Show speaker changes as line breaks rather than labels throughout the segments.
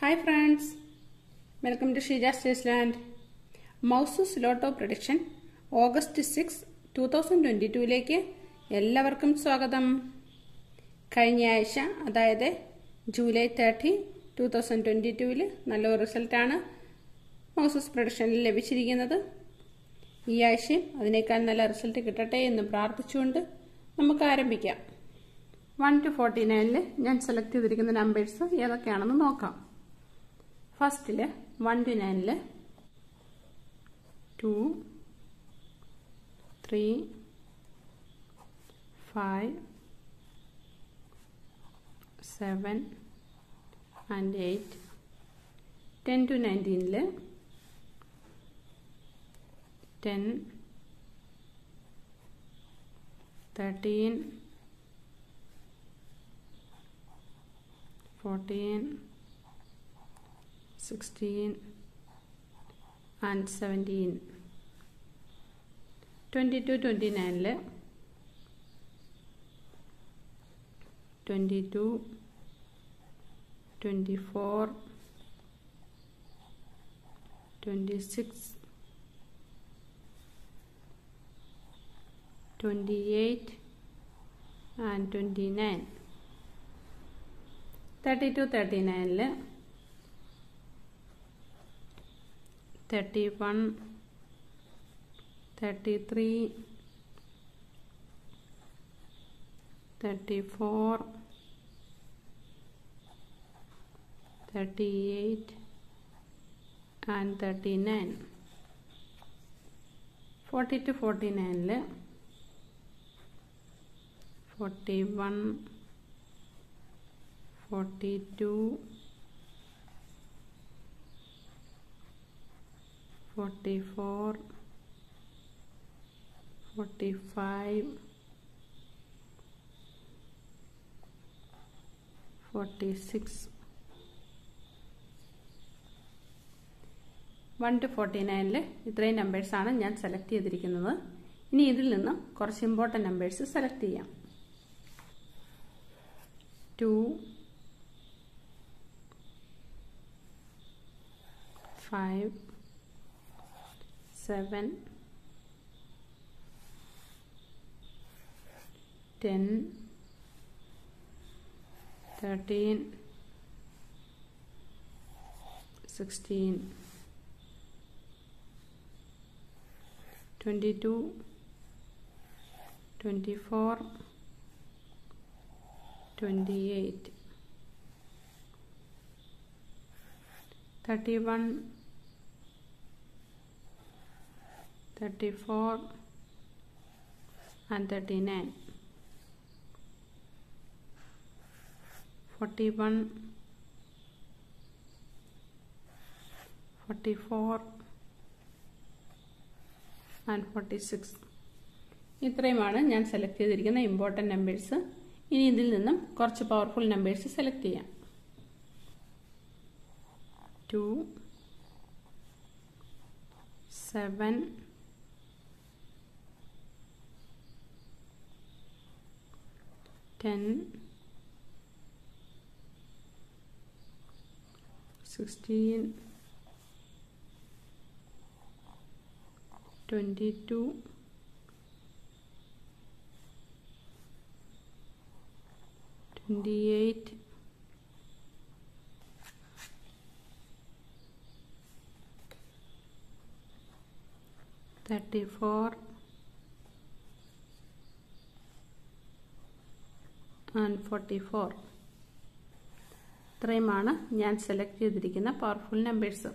hi friends welcome to Sheeja stays land മൗസൂസ് lotto prediction August six two thousand twenty ടുവിലേക്ക് എല്ലാവർക്കും സ്വാഗതം കഴിഞ്ഞ ആഴ്ച അതായത് July thirty two thousand twenty ടുവിൽ നല്ലൊരു റിസൾട്ടാണ് മൗസൂസ് പ്രൊഡിക്ഷനിൽ ലഭിച്ചിരിക്കുന്നത് ഈ ആഴ്ചയും അതിനേക്കാൾ നല്ല റിസൾട്ട് കിട്ടട്ടെ എന്ന് പ്രാർത്ഥിച്ചുകൊണ്ട് നമുക്ക് ആരംഭിക്കാം വൺ ടു ഫോർട്ടി നയനിൽ ഞാൻ സെലക്ട് ചെയ്തിരിക്കുന്ന നമ്പേഴ്സ് ഏതൊക്കെയാണെന്ന് നോക്കാം ഫസ്റ്റിൽ വൺ ടു നയനിൽ two three five seven and eight ten two നയൻറ്റീനിൽ ten thirteen fourteen sixteen and seventeen twenty two twenty നയനിൽ twenty two twenty four twenty six twenty eight and twenty nine thirty two thirty നയനിൽ thirty one thirty three thirty four thirty eight and thirty nine forty two forty നയനിൽ forty one forty two forty four forty five forty six one two forty നയനിൽ ഇത്രയും നമ്പേഴ്സാണ് ഞാൻ select ചെയ്തിരിക്കുന്നത് ഇനി ഇതിൽ നിന്നും കുറച്ച് ഇമ്പോർട്ടൻ്റ് നമ്പേഴ്സ് സെലക്ട് ചെയ്യാം two five seven ten thirteen sixteen twenty two twenty four twenty eight thirty one thirty four and thirty nine forty one forty four and forty six ഇത്രയുമാണ് ഞാൻ സെലക്ട് ചെയ്തിരിക്കുന്ന important numbers ഇനി ഇതിൽ നിന്നും കുറച്ച് powerful numbers select ചെയ്യാം two seven ten sixteen twenty two twenty eight thirty four and forty four ഇത്രയുമാണ് ഞാൻ സെലക്ട് ചെയ്തിരിക്കുന്ന പവർഫുൾ നമ്പേഴ്സ്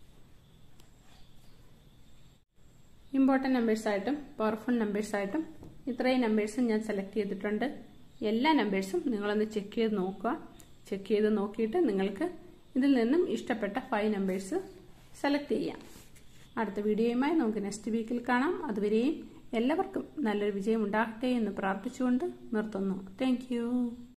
ഇമ്പോർട്ടൻ്റ് നമ്പേഴ്സായിട്ടും പവർഫുൾ നമ്പേഴ്സായിട്ടും ഇത്രയും നമ്പേഴ്സും ഞാൻ സെലക്ട് ചെയ്തിട്ടുണ്ട് എല്ലാ നമ്പേഴ്സും നിങ്ങളൊന്ന് ചെക്ക് ചെയ്ത് നോക്കുക ചെക്ക് ചെയ്ത് നോക്കിയിട്ട് നിങ്ങൾക്ക് ഇതിൽ നിന്നും ഇഷ്ടപ്പെട്ട ഫൈവ് നമ്പേഴ്സ് സെലക്ട് ചെയ്യാം അടുത്ത വീഡിയോയുമായി നമുക്ക് നെക്സ്റ്റ് വീക്കിൽ കാണാം അതുവരെയും എല്ലാവർക്കും നല്ലൊരു വിജയം ഉണ്ടാകട്ടെ എന്ന് പ്രാർത്ഥിച്ചുകൊണ്ട് നിർത്തുന്നു താങ്ക്